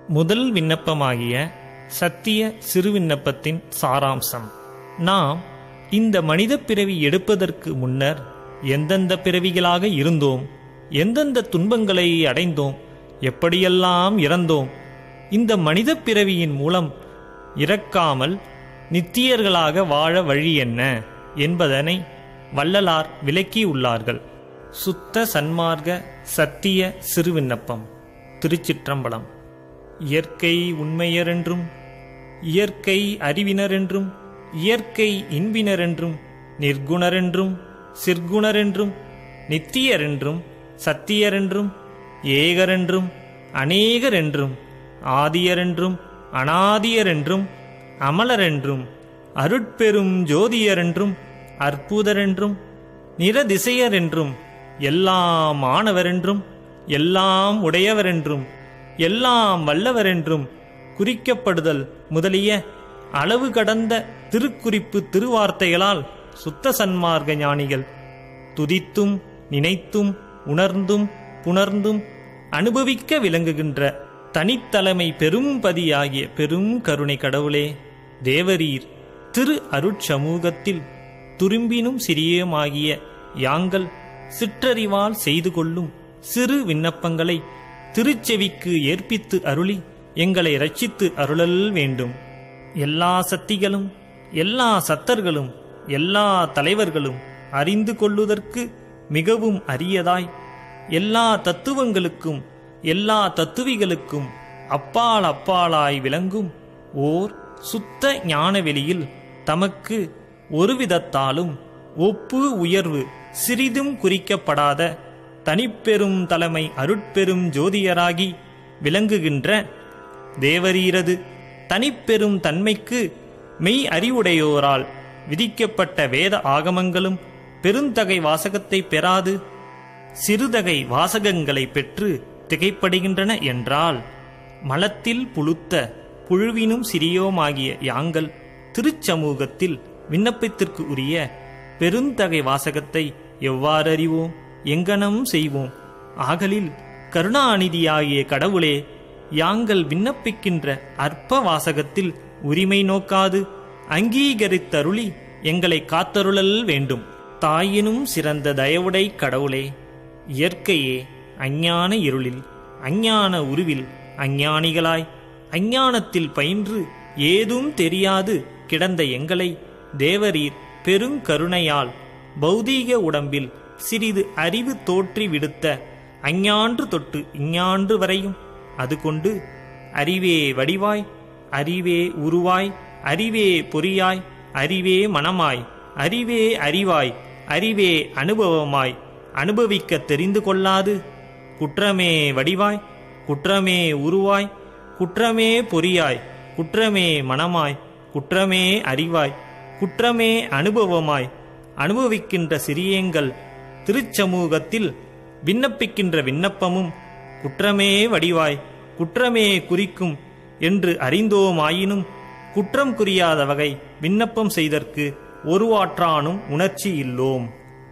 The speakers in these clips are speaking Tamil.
முதல் விண்ணப்பமாகிய சத்திய சிறு விண்ணப்பத்தின் சாராம்சம் நாம் இந்த மனித பிறவி எடுப்பதற்கு முன்னர் எந்தெந்த பிறவிகளாக இருந்தோம் எந்தெந்த துன்பங்களை அடைந்தோம் எப்படியெல்லாம் இறந்தோம் இந்த மனித பிறவியின் மூலம் இறக்காமல் நித்தியர்களாக வாழ வழி என்ன என்பதனை வள்ளலார் விளக்கியுள்ளார்கள் சுத்த சன்மார்க்க சத்திய சிறு விண்ணப்பம் திருச்சிற்றம்பலம் இயற்கை உண்மையரென்றும் இயற்கை அறிவினரென்றும் இயற்கை இன்பினரென்றும் நிர்குணரென்றும் சிற்குணரென்றும் நித்தியரென்றும் சத்தியரென்றும் ஏகரென்றும் அநேகரென்றும் ஆதியரென்றும் அனாதியரென்றும் அமலரென்றும் அருட்பெரும் ஜோதியரென்றும் அற்புதரென்றும் நிரதிசையரென்றும் எல்லாம் ஆனவரென்றும் எல்லாம் உடையவரென்றும் எல்லாம் வல்லவரென்றும் குறிக்கப்படுதல் முதலிய அளவு கடந்த திருக்குறிப்பு திருவார்த்தைகளால் சுத்த சன்மார்க்க ஞானிகள் துதித்தும் நினைத்தும் உணர்ந்தும் புணர்ந்தும் அனுபவிக்க விளங்குகின்ற தனித்தலைமை பெரும்பதியாகிய பெரும் கருணை கடவுளே தேவரீர் திரு அருட்சமூகத்தில் துரும்பினும் சிறியமாகிய யாங்கள் சிற்றறிவால் செய்து கொள்ளும் சிறு விண்ணப்பங்களை திருச்செவிக்கு ஏற்பித்து அருளி எங்களை ரட்சித்து அருளல் வேண்டும் எல்லா சக்திகளும் எல்லா சத்தர்களும் எல்லா தலைவர்களும் அறிந்து கொள்ளுதற்கு மிகவும் அரியதாய் எல்லா தத்துவங்களுக்கும் எல்லா தத்துவிகளுக்கும் அப்பால் அப்பாலாய் விளங்கும் ஓர் சுத்த ஞானவெளியில் தமக்கு ஒருவிதத்தாலும் ஒப்பு உயர்வு சிறிதும் குறிக்கப்படாத தனிப்பெரும் தலைமை அருட்பெரும் ஜோதியராகி விளங்குகின்ற தேவரீரது தனிப்பெரும் தன்மைக்கு மெய் அறிவுடையோரால் விதிக்கப்பட்ட வேத ஆகமங்களும் பெருந்தகை வாசகத்தை பெறாது சிறுதகை வாசகங்களை பெற்று திகைப்படுகின்றன என்றால் மலத்தில் புழுத்த புழுவினும் சிறியோமாகிய யாங்கள் திருச்சமூகத்தில் விண்ணப்பத்திற்கு உரிய பெருந்தகை வாசகத்தை எவ்வாறு அறிவோம் எங்கனம் செய்வோம் ஆகலில் கருணாநிதியாகிய கடவுளே யாங்கள் விண்ணப்பிக்கின்ற அற்ப வாசகத்தில் உரிமை நோக்காது அங்கீகரித்தருளி எங்களை காத்தருளல் வேண்டும் தாயினும் சிறந்த தயவுடை கடவுளே இயற்கையே அஞ்ஞான இருளில் அஞ்ஞான உருவில் அஞ்ஞானிகளாய் அஞ்ஞானத்தில் பயின்று ஏதும் தெரியாது கிடந்த எங்களை தேவரீர் பெருங்கருணையால் பௌதீக உடம்பில் சிறிது அறிவு தோற்றி விடுத்த அஞ்ஞான்று தொட்டு இஞ்ஞான்று வரையும் அது கொண்டு அறிவே வடிவாய் அறிவே உருவாய் அறிவே பொறியாய் அறிவே மனமாய் அறிவே அறிவாய் அறிவே அனுபவமாய் அனுபவிக்க தெரிந்து கொள்ளாது குற்றமே வடிவாய் குற்றமே உருவாய் குற்றமே பொறியாய் குற்றமே மனமாய் குற்றமே அறிவாய் குற்றமே அனுபவமாய் அனுபவிக்கின்ற சிறியங்கள் திருச்சமூகத்தில் விண்ணப்பிக்கின்ற விண்ணப்பமும் குற்றமே வடிவாய் குற்றமே குறிக்கும் என்று அறிந்தோமாயினும் குற்றம் குறியாத வகை விண்ணப்பம் செய்தற்கு ஒருவாற்றானும் உணர்ச்சி இல்லோம்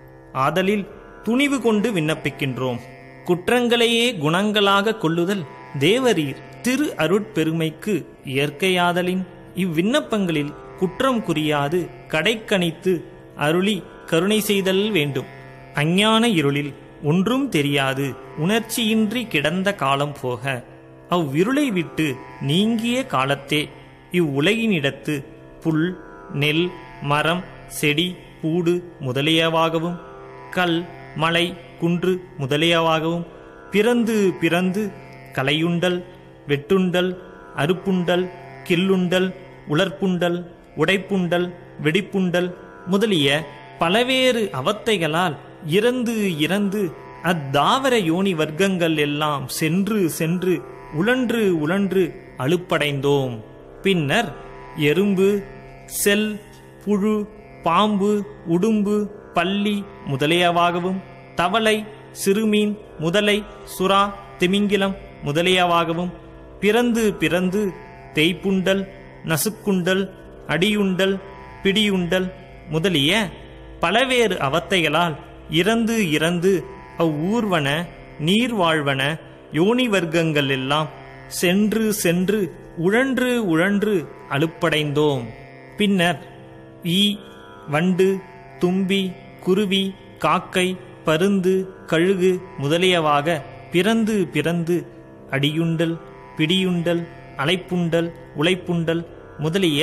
ஆதலில் துணிவு கொண்டு விண்ணப்பிக்கின்றோம் குற்றங்களையே குணங்களாக கொள்ளுதல் தேவரீர் திரு அருட்பெருமைக்கு இயற்கையாதலின் இவ்விண்ணப்பங்களில் குற்றம் குறியாது கடைக்கணித்து அருளி கருணை செய்தல் வேண்டும் அஞ்ஞான இருளில் ஒன்றும் தெரியாது உணர்ச்சியின்றி கிடந்த காலம் போக அவ்விருளை விட்டு நீங்கிய காலத்தே இவ்வுலகினிடத்து புல் நெல் மரம் செடி பூடு முதலியவாகவும் கல் மலை குன்று முதலியவாகவும் பிறந்து பிறந்து கலையுண்டல் வெட்டுண்டல் அறுப்புண்டல் கில்லுண்டல் உலர்ப்புண்டல் உடைப்புண்டல் வெடிப்புண்டல் முதலிய பலவேறு அவத்தைகளால் இறந்து இறந்து அத்தாவர யோனி வர்க்கங்கள் எல்லாம் சென்று சென்று உழன்று உழன்று அலுப்படைந்தோம் பின்னர் எறும்பு செல் புழு பாம்பு உடும்பு பல்லி முதலியவாகவும் தவளை சிறுமீன் முதலை சுறா திமிங்கிலம் முதலியவாகவும் பிறந்து பிறந்து தேய்ப்புண்டல் நசுக்குண்டல் அடியுண்டல் பிடியுண்டல் முதலிய பலவேறு அவத்தைகளால் இறந்து இறந்து அவ்வூர்வன நீர் வாழ்வன யோனி வர்க்கங்கள் எல்லாம் சென்று சென்று உழன்று உழன்று அலுப்படைந்தோம் பின்னர் ஈ வண்டு தும்பி குருவி காக்கை பருந்து கழுகு முதலியவாக பிறந்து பிறந்து அடியுண்டல் பிடியுண்டல் அலைப்புண்டல் உழைப்புண்டல் முதலிய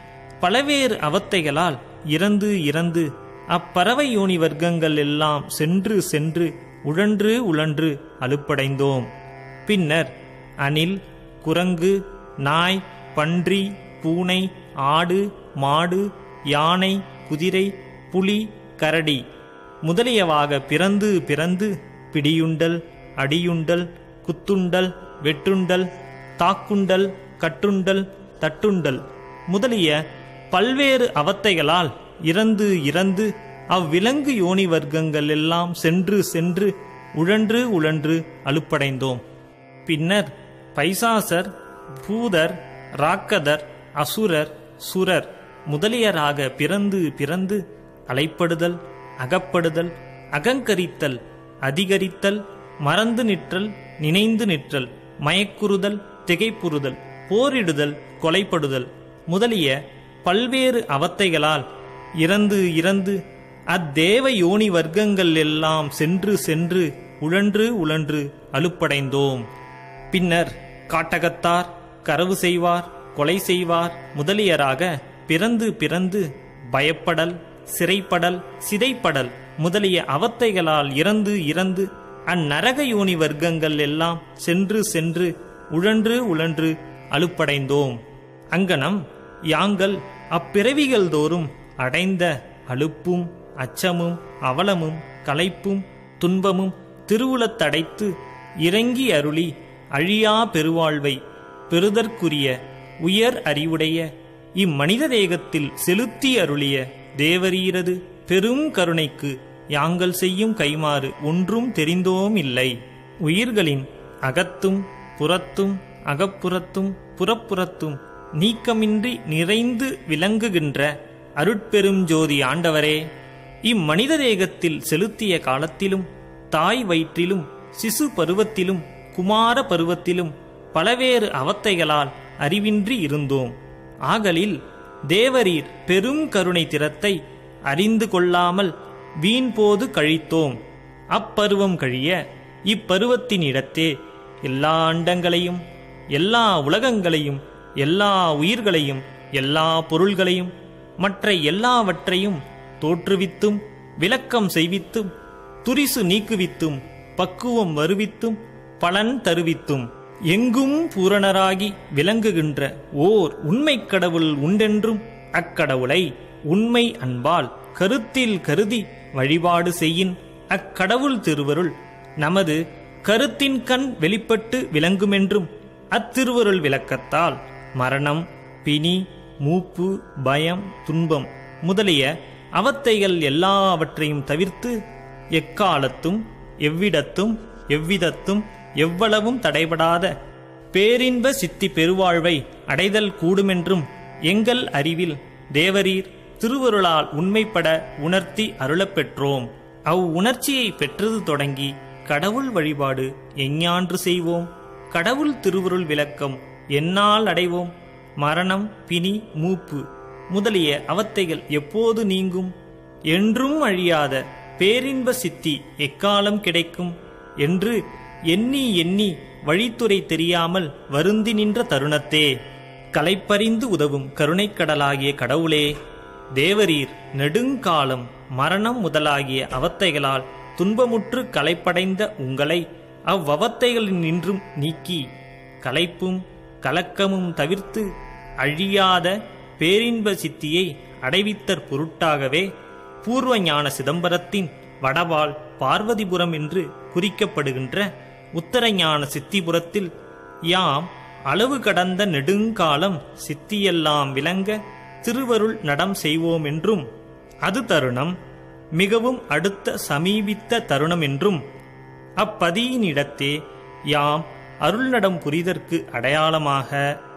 பலவேறு அவத்தைகளால் இறந்து இறந்து அப்பறவை யோனி வர்க்கங்கள் எல்லாம் சென்று சென்று உழன்று உழன்று அலுப்படைந்தோம் பின்னர் அணில் குரங்கு நாய் பன்றி பூனை ஆடு மாடு யானை குதிரை புலி கரடி முதலியவாக பிறந்து பிறந்து பிடியுண்டல் அடியுண்டல் குத்துண்டல் வெட்டுண்டல் தாக்குண்டல் கட்டுண்டல் தட்டுண்டல் முதலிய பல்வேறு அவத்தைகளால் இறந்து இறந்து அவ்விலங்கு யோனி வர்க்கங்கள் எல்லாம் சென்று சென்று உழன்று உழன்று அலுப்படைந்தோம் பின்னர் பைசாசர் பூதர் ராக்கதர் அசுரர் சுரர் முதலியராக பிறந்து பிறந்து அலைப்படுதல் அகப்படுதல் அகங்கரித்தல் அதிகரித்தல் மறந்து நிற்றல் நினைந்து நிற்றல் மயக்குறுதல் திகைப்புறுதல் போரிடுதல் கொலைப்படுதல் முதலிய பல்வேறு அவத்தைகளால் இறந்து இறந்து அத்தேவ யோனி வர்க்கங்கள் எல்லாம் சென்று சென்று உழன்று உழன்று அலுப்படைந்தோம் பின்னர் காட்டகத்தார் கரவு செய்வார் கொலை செய்வார் முதலியராக பிறந்து பிறந்து பயப்படல் சிறைப்படல் சிதைப்படல் முதலிய அவத்தைகளால் இறந்து இறந்து அந்நரக யோனி வர்க்கங்கள் எல்லாம் சென்று சென்று உழன்று உழன்று அலுப்படைந்தோம் அங்கனம் யாங்கள் அப்பிறவிகள் தோறும் அடைந்த அலுப்பும் அச்சமும் அவலமும் களைப்பும் துன்பமும் திருவுளத்தடைத்து இறங்கி அருளி அழியா பெருவாழ்வை பெறுதற்குரிய உயர் அறிவுடைய இம்மனித தேகத்தில் செலுத்தி அருளிய தேவரீரது பெரும் கருணைக்கு யாங்கள் செய்யும் கைமாறு ஒன்றும் தெரிந்தோம் இல்லை உயிர்களின் அகத்தும் புறத்தும் அகப்புறத்தும் புறப்புறத்தும் நீக்கமின்றி நிறைந்து விளங்குகின்ற அருட்பெரும் ஜோதி ஆண்டவரே இம்மனித தேகத்தில் செலுத்திய காலத்திலும் தாய் வயிற்றிலும் சிசு பருவத்திலும் குமார பருவத்திலும் பலவேறு அவத்தைகளால் அறிவின்றி இருந்தோம் ஆகலில் தேவரீர் பெரும் கருணை திறத்தை அறிந்து கொள்ளாமல் வீண்போது கழித்தோம் அப்பருவம் கழிய இப்பருவத்தின் இடத்தே எல்லா அண்டங்களையும் எல்லா உலகங்களையும் எல்லா உயிர்களையும் எல்லா பொருள்களையும் மற்ற எல்லாவற்றையும் தோற்றுவித்தும் விளக்கம் செய்வித்தும் துரிசு நீக்குவித்தும் பக்குவம் வருவித்தும் பலன் தருவித்தும் எங்கும் பூரணராகி விளங்குகின்ற ஓர் உண்மைக் கடவுள் உண்டென்றும் அக்கடவுளை உண்மை அன்பால் கருத்தில் கருதி வழிபாடு செய்யின் அக்கடவுள் திருவருள் நமது கருத்தின் கண் வெளிப்பட்டு விளங்குமென்றும் அத்திருவருள் விளக்கத்தால் மரணம் பிணி மூப்பு பயம் துன்பம் முதலிய அவத்தைகள் எல்லாவற்றையும் தவிர்த்து எக்காலத்தும் எவ்விடத்தும் எவ்விதத்தும் எவ்வளவும் தடைபடாத பேரின்ப சித்தி பெருவாழ்வை அடைதல் கூடுமென்றும் எங்கள் அறிவில் தேவரீர் திருவருளால் உண்மைப்பட உணர்த்தி அருளப் பெற்றோம் அவ் உணர்ச்சியை பெற்றது தொடங்கி கடவுள் வழிபாடு எஞ்ஞான்று செய்வோம் கடவுள் திருவருள் விளக்கம் என்னால் அடைவோம் மரணம் பிணி மூப்பு முதலிய அவத்தைகள் எப்போது நீங்கும் என்றும் அழியாத பேரின்ப சித்தி எக்காலம் கிடைக்கும் என்று எண்ணி எண்ணி வழித்துறை தெரியாமல் வருந்தி நின்ற தருணத்தே கலைப்பறிந்து உதவும் கருணைக்கடலாகிய கடவுளே தேவரீர் நெடுங்காலம் மரணம் முதலாகிய அவத்தைகளால் துன்பமுற்று கலைப்படைந்த உங்களை அவ்வவத்தைகளில் நின்றும் நீக்கி களைப்பும் கலக்கமும் தவிர்த்து அழியாத பேரின்ப சித்தியை அடைவித்தற் பொருட்டாகவே பூர்வ ஞான சிதம்பரத்தின் வடவால் பார்வதிபுரம் என்று குறிக்கப்படுகின்ற உத்தரஞான சித்திபுரத்தில் யாம் அளவு கடந்த நெடுங்காலம் சித்தியெல்லாம் விளங்க திருவருள் நடம் செய்வோம் என்றும் அது தருணம் மிகவும் அடுத்த சமீபித்த தருணம் என்றும் அப்பதியினிடத்தே யாம் அருள்நடம் புரிதற்கு அடையாளமாக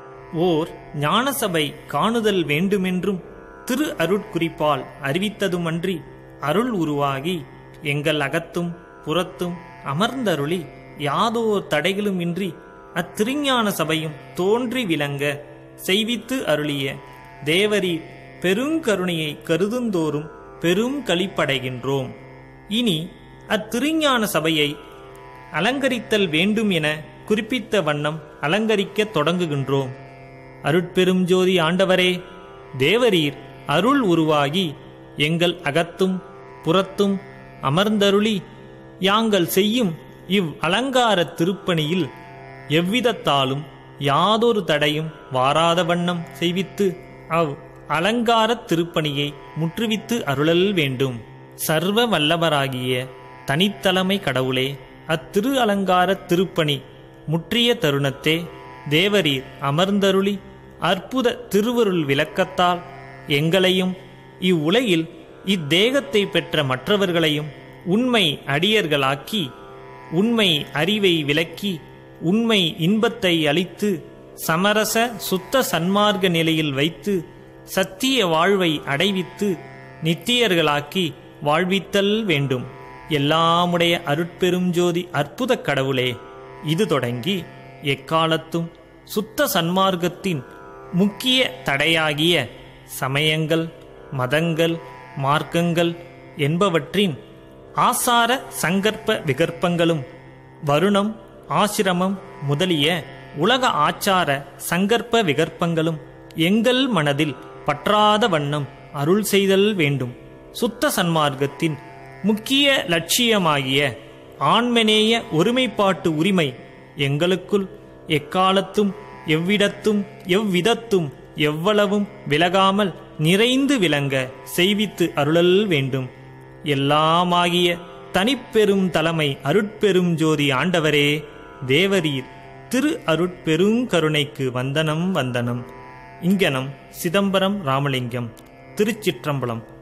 ஓர் ஞானசபை காணுதல் வேண்டுமென்றும் திரு அருட்குறிப்பால் அறிவித்ததுமன்றி அருள் உருவாகி எங்கள் அகத்தும் புறத்தும் அமர்ந்தருளி யாதோர் தடைகளுமின்றி அத்திருஞான சபையும் தோன்றி விளங்க செய்வித்து அருளிய தேவரீர் பெருங்கருணையை கருதுந்தோறும் பெரும் களிப்படைகின்றோம் இனி அத்திருஞான சபையை அலங்கரித்தல் வேண்டும் என குறிப்பித்த வண்ணம் அலங்கரிக்கத் தொடங்குகின்றோம் அருட்பெரும் ஜோதி ஆண்டவரே தேவரீர் அருள் உருவாகி எங்கள் அகத்தும் புறத்தும் அமர்ந்தருளி யாங்கள் செய்யும் இவ் அலங்கார திருப்பணியில் எவ்விதத்தாலும் யாதொரு தடையும் வாராத வண்ணம் செய்வித்து அவ் அலங்காரத் திருப்பணியை முற்றுவித்து அருளல் வேண்டும் சர்வ வல்லவராகிய தனித்தலைமை கடவுளே அத்திரு அலங்கார திருப்பணி முற்றிய தருணத்தே தேவரீர் அமர்ந்தருளி அற்புத திருவருள் விளக்கத்தால் எங்களையும் இவ்வுலகில் இத்தேகத்தை பெற்ற மற்றவர்களையும் உண்மை அடியர்களாக்கி உண்மை அறிவை விளக்கி உண்மை இன்பத்தை அளித்து சமரச சுத்த சன்மார்க்க நிலையில் வைத்து சத்திய வாழ்வை அடைவித்து நித்தியர்களாக்கி வாழ்வித்தல் வேண்டும் எல்லாமுடைய அருட்பெரும் ஜோதி அற்புத கடவுளே இது தொடங்கி எக்காலத்தும் சுத்த சன்மார்க்கத்தின் முக்கிய தடையாகிய சமயங்கள் மதங்கள் மார்க்கங்கள் என்பவற்றின் ஆசார சங்கற்ப விகற்பங்களும் வருணம் ஆசிரமம் முதலிய உலக ஆச்சார சங்கற்ப விகற்பங்களும் எங்கள் மனதில் பற்றாத வண்ணம் அருள் செய்தல் வேண்டும் சுத்த சன்மார்க்கத்தின் முக்கிய லட்சியமாகிய ஆண்மனேய ஒருமைப்பாட்டு உரிமை எங்களுக்குள் எக்காலத்தும் எவ்விடத்தும் எவ்விதத்தும் எவ்வளவும் விலகாமல் நிறைந்து விளங்க செய்வித்து அருளல் வேண்டும் எல்லாமாகிய தனிப்பெரும் தலைமை அருட்பெரும் ஜோதி ஆண்டவரே தேவரீர் திரு அருட்பெருங்கருணைக்கு வந்தனம் வந்தனம் இங்கனம் சிதம்பரம் ராமலிங்கம் திருச்சிற்றம்பலம்